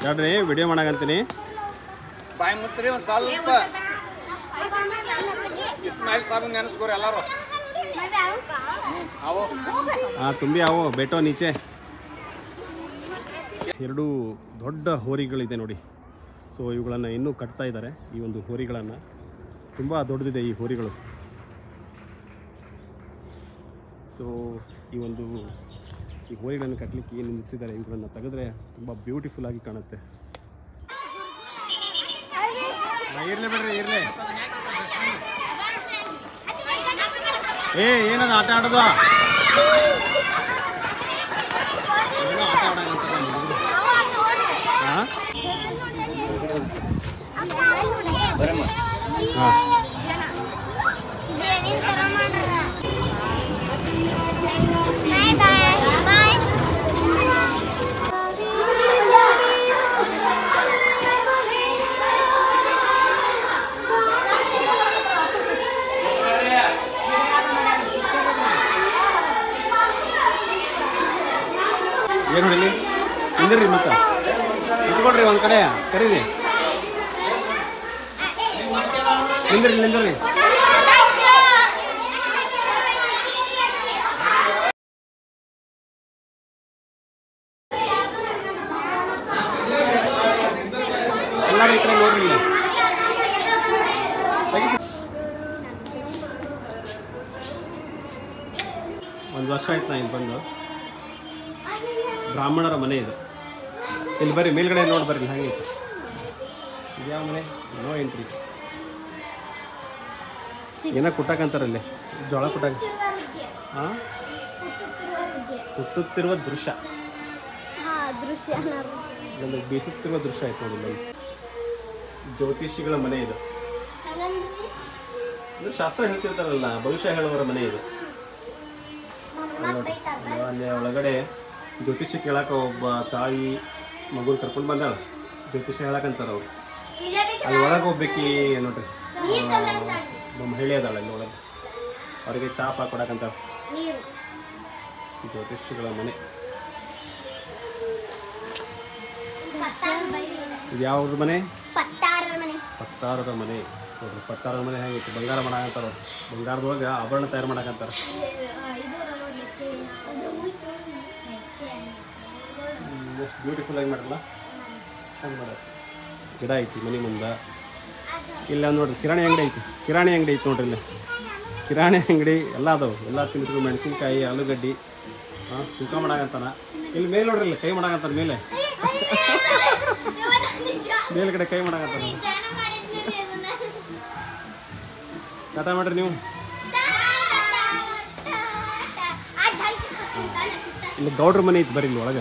ಹೇಳ್ರಿ ವಿಡಿಯೋ ಮಾಡಾಕಂತೀನಿ ಬಾಯಿ ಮುಚ್ಚ್ರಿ ಒಂದು ಸ್ವಲ್ಪ ಇಸ್ಮಾಯಿಲ್ ಸಾಬ್ ನೆನೆಸ್ಕೋರಿ ಎಲ್ಲಾರು ಅವು ಹಾಂ ತುಂಬಿ ಅವು ಬೆಟ್ಟೋ ನೀಚೆ ಎರಡು ದೊಡ್ಡ ಹೋರಿಗಳಿದೆ ನೋಡಿ ಸೊ ಇವುಗಳನ್ನು ಇನ್ನೂ ಕಟ್ತಾ ಇದ್ದಾರೆ ಈ ಒಂದು ಹೋರಿಗಳನ್ನು ತುಂಬ ದೊಡ್ಡದಿದೆ ಈ ಹೋರಿಗಳು ಸೊ ಈ ಒಂದು ಈ ಹೋರಿಗಳನ್ನು ಕಟ್ಟಲಿಕ್ಕೆ ಏನು ನಿಲ್ಲಿಸಿದ್ದಾರೆ ಇವುಗಳನ್ನು ತೆಗೆದ್ರೆ ತುಂಬ ಬ್ಯೂಟಿಫುಲ್ ಆಗಿ ಕಾಣುತ್ತೆ ಇರಲಿ ಬಿಡ್ರಿ ಇರಲಿ ಏ ಏನದು ಆಟ ಆಡೋದು ಏನೋ ಆಟ ಆಡಕಂತಾರ ಹುಡುಗ್ರು. ಹಾ? ಹಾ. ಏನು ಹೊಡಿಲಿ ನಿಂದಿರ್ರಿ ಮತ್ತೆ ಇಟ್ಕೊಡ್ರಿ ಒಂದು ಕಡೆ ಕರೀರಿ ನಿಂದಿರ್ರಿ ನಿಂದಿರ್ರಿ ಎಲ್ಲರೂ ಈ ಕಡೆ ನೋಡ್ರಿ ಇಲ್ಲಿ ತೆಗಿರಿ. ಒಂದು ವರ್ಷ ಆಯ್ತು ನಾ ಇಲ್ಲಿ ಬಂದು ಬ್ರಾಹ್ಮಣರ ಮನೆ ಇದು ಇಲ್ಲಿ ಬರ್ರಿ ಮೇಲ್ಗಡೆ ನೋಡಿ ಬರ್ರಿ ಹಾಗೆ ಇದು ಯಾವ ಮನೆ ನೋ ಎಂಟ್ರಿ ಏನೋ ಕುಟ್ಟಕಂತಾರಲ್ಲಿ ಜೋಳ ಕುಟ್ಟಾಕ ಹಾಂ ಕುಟ್ಟುತ್ತಿರುವ ದೃಶ್ಯ ದೃಶ್ಯ ಒಂದು ಬೀಸುತ್ತಿರುವ ದೃಶ್ಯ ಆಯ್ತು ನೋಡಿ ಇಲ್ಲಿ ಜ್ಯೋತಿಷಿಗಳ ಮನೆ ಇದು ಅಂದ್ರೆ ಶಾಸ್ತ್ರ ಹೇಳ್ತಿರ್ತಾರಲ್ಲ ಭವಿಷ್ಯ ಹೇಳುವವರ ಮನೆ ಇದು ಅಲ್ಲಿ ನೋಡಿ, ಅಲ್ಲಿ ಒಳಗಡೆ ಜ್ಯೋತಿಷ್ಯ ಕೇಳಾಕ ಒಬ್ಬ ತಾಯಿ ಮಗುನ ಕರ್ಕೊಂಡು ಬಂದಾಳ ಜ್ಯೋತಿಷ್ಯ ಹೇಳಕಂತಾರ ಅವ್ರು ಅಲ್ಲಿ ಒಳಗೆ ಹೋಗ್ಬೇಕಿ ನೋಡ್ರಿ ಆ, ಒಬ್ಬ ಮಹಿಳೆ ಅದಾಳ ಅಲ್ಲಿ ಒಳಗೆ ಅವ್ರಿಗೆ ಚಾ ಪಾ ಕೊಡಕಂತಾಳ ನೀರು ಜ್ಯೋತಿಷ್ಯಗಳ ಮನೆ ಇದು ಯಾವ್ದು ಮನೆ ಪತ್ತಾರರ ಮನೆ ಪತ್ತಾರದ ಮನೆ ನೋಡ್ರಿ ಪತ್ತಾರದ ಮನೆ ಹೇಗೈತಿ ಬಂಗಾರ ಮಾಡಾಕಂತಾರ ಬಂಗಾರದೊಳಗೆ ಆಭರಣ ತಯಾರು ಮಾಡಾಕಂತಾರ ಎಷ್ಟು ಬ್ಯೂಟಿಫುಲ್ ಆಗಿ ಮಾಡಲ್ಲ ಹಂಗೆ ಮಾಡ ಗಿಡ ಐತಿ ಮನೆ ಮುಂದೆ ಇಲ್ಲ ನೋಡ್ರಿ ಕಿರಾಣಿ ಅಂಗಡಿ ಐತಿ ಕಿರಾಣಿ ಅಂಗಡಿ ಐತಿ ನೋಡ್ರಿ ಇಲ್ಲಿ ಕಿರಾಣಿ ಅಂಗಡಿ ಎಲ್ಲ ಅದಾವು ಎಲ್ಲ ತಿನ್ನಿಸ್ರು ಮೆಣಸಿನ್ಕಾಯಿ ಆಲೂಗಡ್ಡಿ ಹಾಂ ತಿನ್ಕೊ ಮಾಡಾಕಂತಾನ ಇಲ್ಲಿ ಮೇಲೆ ನೋಡ್ರಿ ಇಲ್ಲಿ ಕೈ ಮಾಡಾಕಂತಾರ ಮೇಲೆ ಮೇಲ್ಗಡೆ ಕೈ ಮಾಡಾಕಂತಾನ ಟಾಟಾ ಮಾಡ್ರಿ ನೀವು ಇಲ್ಲಿ ಗೌಡ್ರ ಮನೆ ಐತಿ ಬರ್ರಿ ಇಲ್ಲಿ ಒಳಗೆ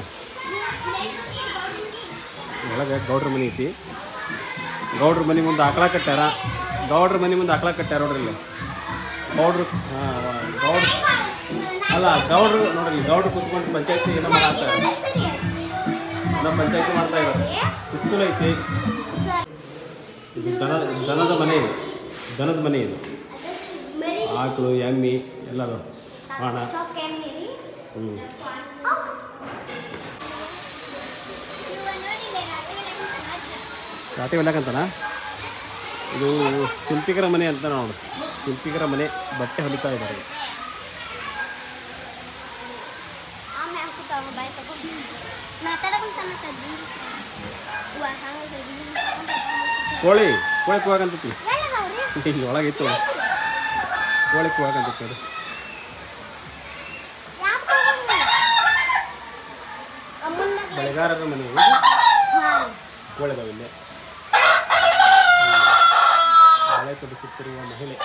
ಒಳಗೆ ಗೌಡ್ರ ಮನೆ ಐತಿ ಗೌಡ್ರ ಮನೆ ಮುಂದೆ ಆಕಳ ಕಟ್ಟ್ಯಾರ ಗೌಡ್ರ ಮನೆ ಮುಂದೆ ಆಕಳ ಕಟ್ಟ್ಯಾರ ನೋಡ್ರಿ ಇಲ್ಲಿ ಗೌಡ್ರು ಹಾಂ ಗೌಡ್ರು ಅಲ್ಲ ಗೌಡ್ರು ನೋಡ್ರಿ ಇಲ್ಲಿ ಗೌಡ್ರು ಕುತ್ಕೊಂಡು ಪಂಚಾಯತಿ ಏನೋ ಮಾಡ್ತಾರೆ ನಮ್ಮ ಪಂಚಾಯತಿ ಮಾಡ್ತಾ ಇದ್ದಾರೆ ಪಿಸ್ತೂಲ್ ಐತಿ ಇದು ದನ ದನದ ಮನೆ ಇದು ದನದ ಮನೆ ಇದು ಆಕಳು ಎಮ್ಮಿ ಎಲ್ಲ ಅದಾವ ಹಣ ಹ್ಞೂ ರಾಟಿ ಹೊಲ್ಯಾಕಂತಾನ ಇದು ಶಿಲ್ಪಿಗರ ಮನೆ ಅಂತ ನೋಡು ಶಿಲ್ಪಿಗರ ಮನೆ ಬಟ್ಟೆ ಹೊಲಿತಾ ಇದ್ದಾರೆ ಕೋಳಿ ಕೋಳಿ ಕೂಗಾಕಂತೈತಿ ಇಲ್ಲಿ ಒಳಗಿತ್ತು ಕೋಳಿ ಕೂಗಾಕಂತೈತಿ ಅದು ಬೆಳೆಗಾರರ ಮನೆ ಇದು. ಕೋಳಿ ಅದಾವ ಇಲ್ಲಿ ಮಳೆ ತೊಡಿಸುತ್ತಿರುವ ಮಹಿಳೆ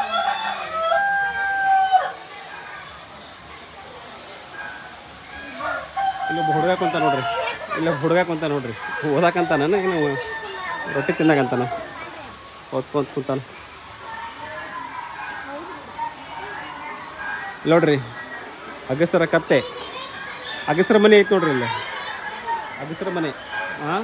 ಇಲ್ಲೊಬ್ಬ ಹುಡುಗ ಕುಂತ ನೋಡ್ರಿ ಇಲ್ಲೊಬ್ಬ ಹುಡುಗ ಕುಂತ ನೋಡ್ರಿ ಓದಾಕಂತಾನ ಏನು ರೊಟ್ಟಿ ತಿನ್ನಕಂತಾನ ಓದ್ಕೊಂತ ಕುಂತಾನ ಇಲ್ಲಿ ನೋಡ್ರಿ ಅಗಸರ ಕತ್ತೆ ಅಗಸರ ಮನೆ ಐತಿ ನೋಡ್ರಿ ಇಲ್ಲಿ ಅಗಸರ ಮನೆ ಹಾಂ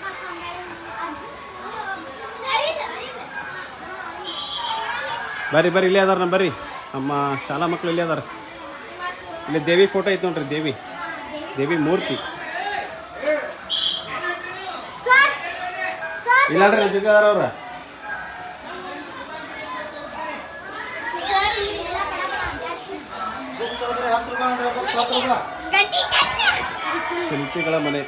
ಬರ್ರಿ ಬರ್ರಿ ಇಲ್ಲೇ ಅದಾರ ನಮ್ಮ ಬರ್ರಿ ನಮ್ಮ ಶಾಲಾ ಮಕ್ಕಳು ಇಲ್ಲೇ ಅದಾರ ಇಲ್ಲಿ ದೇವಿ ಫೋಟೋ ಐತೆ ನೋಡ್ರಿ ದೇವಿ ದೇವಿ ಮೂರ್ತಿ ಇಲ್ಲಾಡ್ರಿ ನನ್ನ ಜೊತೆ ಅವ್ರ ಶಿಲ್ಪಿಗಳ ಮನೆ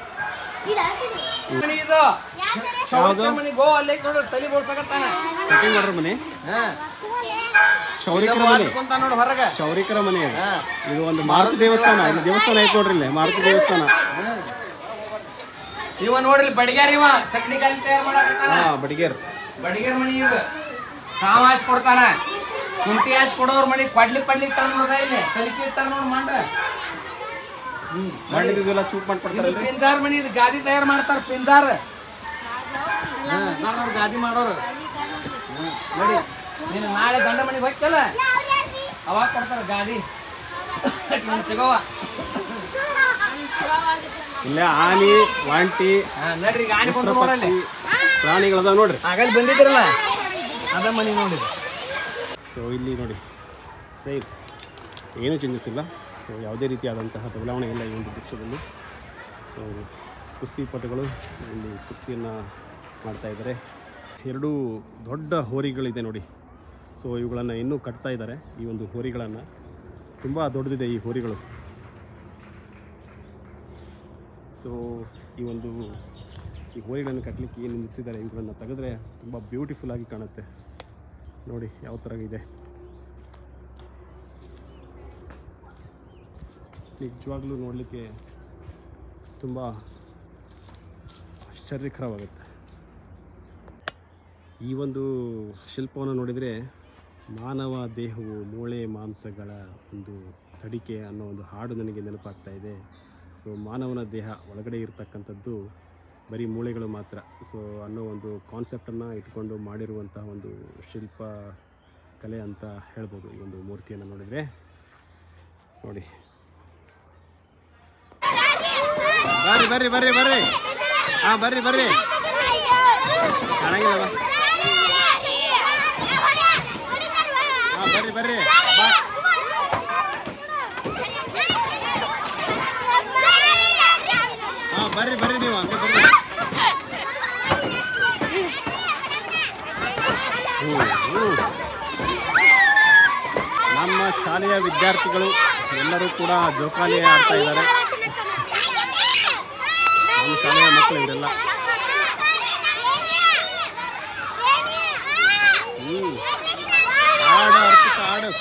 ಮನಿ ಇದು ಯಾವುದು ಮನಿ ಗೋ ಅಲ್ಲೇ ನೋಡು ತಲಿ ಬೋಳ್ಸಕತ್ತಾನ ಕಟಿಂಗ್ ಮಾಡ್ರ ಮನೆ ಹಾ ಕ್ಷೌರಿಕರ ಮನೆ ಕುಂತ ನೋಡು ಹೊರಗ ಕ್ಷೌರಿಕರ ಮನೆ ಇದು. ಹಾ ಇದು ಒಂದು ಮಾರುತಿ ದೇವಸ್ಥಾನ ಇಲ್ಲಿ ದೇವಸ್ಥಾನ ಐತೆ ನೋಡ್ರಿ ಇಲ್ಲಿ ಮಾರುತಿ ದೇವಸ್ಥಾನ ಇವ ನೋಡ್ರಿ ಬಡಿಗ್ಯಾರ ಇವ ಚಟ್ನಿ ಕಾಲಿ ತಯಾರು ಮಾಡಕತ್ತಾನ ಹಾ ಬಡಿಗೇರ್ ಬಡಿಗೇರ್ ಮನಿ ಇದು ಸಾವ ಹಾಸ್ ಕೊಡ್ತಾನ ಕುಂಟಿ ಹಾಸ್ ಕೊಡೋರ್ ಮನಿ ಕೊಡ್ಲಿ ಪಡ್ಲಿ ತಂದ್ ನೋಡ ಇಲ್ಲಿ ಸಲಿಕೆ ಇಟ್ಟಾರ ನೋಡ್ ಮಂಡ ಮಾಡಿದ್ದೆಲ್ಲ ಚೂಪ್ ಮಾಡ್ಕೊಡ್ತಾರಲ್ರಿ ಪಿಂಜಾರ್ ಮನಿ ಇದು ಗಾದಿ ತಯಾರು ಮಾಡ್ತಾರ ಪಿಂಜಾರ್ ಹಾ ನಾನ್ ನೋಡಿ ಗಾದಿ ಮಾಡೋರು ಹ್ಮ್, ನೋಡಿ ನೀನು ನಾಳೆ ಗಂಡ ಮನಿಗೆ ಹೋಗ್ತಲ್ಲ ಅವಾಗ ಕೊಡ್ತಾರ ಗಾದಿ ನಿನ್ ಸಿಗವ ಇಲ್ಲೇ ಆನಿ ವಾಂಟಿ ಹಾ ನಡ್ರಿ ಗಾಡಿ ಉಷ್ಟ್ರ ಬಂದು ನೋಡಲ್ಲಿ ಪಕ್ಷಿ ಪ್ರಾಣಿಗಳದಾವ ನೋಡ್ರಿ ಆಗಲ್ಲಿ ಬಂದಿದ್ರಲ್ಲ ಅದ ಮನಿ ನೋಡಿ ಸೊ ಇಲ್ಲಿ ನೋಡಿ ಸೇಮ್ ಏನೂ ಚೇಂಜಸ್ ಇಲ್ಲ ಸೊ ಯಾವುದೇ ರೀತಿಯಾದಂತಹ ಬದಲಾವಣೆ ಇಲ್ಲ ಈ ಒಂದು ದೃಶ್ಯದಲ್ಲಿ ಸೊ ಕುಸ್ತಿಪಟುಗಳು ಇಲ್ಲಿ ಕುಸ್ತಿಯನ್ನು ಮಾಡ್ತಾ ಇದ್ದಾರೆ ಎರಡು ದೊಡ್ಡ ಹೋರಿಗಳಿದೆ ನೋಡಿ ಸೊ ಇವುಗಳನ್ನು ಇನ್ನೂ ಕಟ್ತಾ ಇದ್ದಾರೆ ಈ ಒಂದು ಹೋರಿಗಳನ್ನು ತುಂಬ ದೊಡ್ಡದಿದೆ ಈ ಹೋರಿಗಳು ಸೊ ಈ ಒಂದು ಈ ಹೋರಿಗಳನ್ನು ಕಟ್ಟಲಿಕ್ಕೆ ಏನು ನಿಲ್ಲಿಸಿದ್ದಾರೆ ಇವುಗಳನ್ನು ತೆಗೆದ್ರೆ ತುಂಬ ಬ್ಯೂಟಿಫುಲ್ ಆಗಿ ಕಾಣುತ್ತೆ ನೋಡಿ ಯಾವ ಥರ ಇದೆ ನಿಜವಾಗ್ಲೂ ನೋಡಲಿಕ್ಕೆ ತುಂಬ ಆಶ್ಚರ್ಯಕರವಾಗುತ್ತೆ ಈ ಒಂದು ಶಿಲ್ಪವನ್ನು ನೋಡಿದರೆ ಮಾನವ ದೇಹವು ಮೂಳೆ ಮಾಂಸಗಳ ಒಂದು ತಡಿಕೆ ಅನ್ನೋ ಒಂದು ಹಾಡು ನನಗೆ ನೆನಪಾಗ್ತಾ ಇದೆ ಸೊ ಮಾನವನ ದೇಹ ಒಳಗಡೆ ಇರತಕ್ಕಂಥದ್ದು ಬರೀ ಮೂಳೆಗಳು ಮಾತ್ರ ಸೊ ಅನ್ನೋ ಒಂದು ಕಾನ್ಸೆಪ್ಟನ್ನು ಇಟ್ಕೊಂಡು ಮಾಡಿರುವಂತಹ ಒಂದು ಶಿಲ್ಪ ಕಲೆ ಅಂತ ಹೇಳ್ಬೋದು ಈ ಒಂದು ಮೂರ್ತಿಯನ್ನು ನೋಡಿದರೆ ನೋಡಿ ಬರ್ರಿ ಬರ್ರಿ ಬರ್ರಿ ಬರ್ರಿ ಹಾಂ ಬರ್ರಿ ಬರ್ರಿ ಚೆನ್ನಾಗಿಲ್ಲ ಹಾಂ ಬರ್ರಿ ಬರ್ರಿ ಬಾ ಹಾಂ ಬರ್ರಿ ಬರ್ರಿ ನೀವು ಹಂಗೆ ಬರ್ರಿ ಹ್ಞೂ ಹ್ಞೂ ನಮ್ಮ ಶಾಲೆಯ ವಿದ್ಯಾರ್ಥಿಗಳು ಎಲ್ಲರೂ ಕೂಡ ಜೋಕಾಲಿ ಆಡ್ತಾ ಇದ್ದಾರೆ ನಮ್ಮ ಶಾಲೆಯ ಮಕ್ಕಳು ಇವರೆಲ್ಲ ಹ್ಞೂ ಆಡು ಅರ್ಪಿತ ಆಡು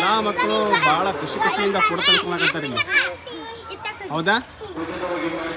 ಎಲ್ಲ ಮಕ್ಕಳು ಭಾಳ ಖುಷಿ ಖುಷಿಯಿಂದ ಫೋಟೋ ತೆಗೆಸ್ಕೊಳಕತ್ತಾರೆ ಇಲ್ಲಿ ಹೌದಾ